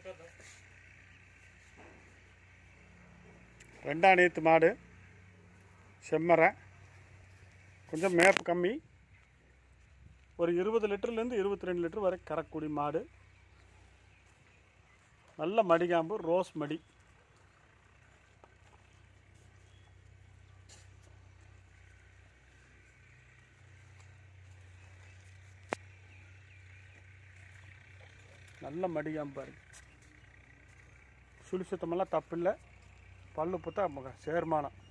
ரெண்டாம் நீத்து மாடு செம்மறை கொஞ்சம் மேப்பு கம்மி ஒரு இருபது லிட்டர்லேருந்து இருபத்தி ரெண்டு லிட்டர் வரை கறக்கூடிய மாடு நல்ல மடிகாம்பு ரோஸ் மடி நல்ல மடிகாம்பு பாருங்க சுழி சுத்தமெல்லாம் தப்பில்லை பல்லு புத்தா சேர்மானம்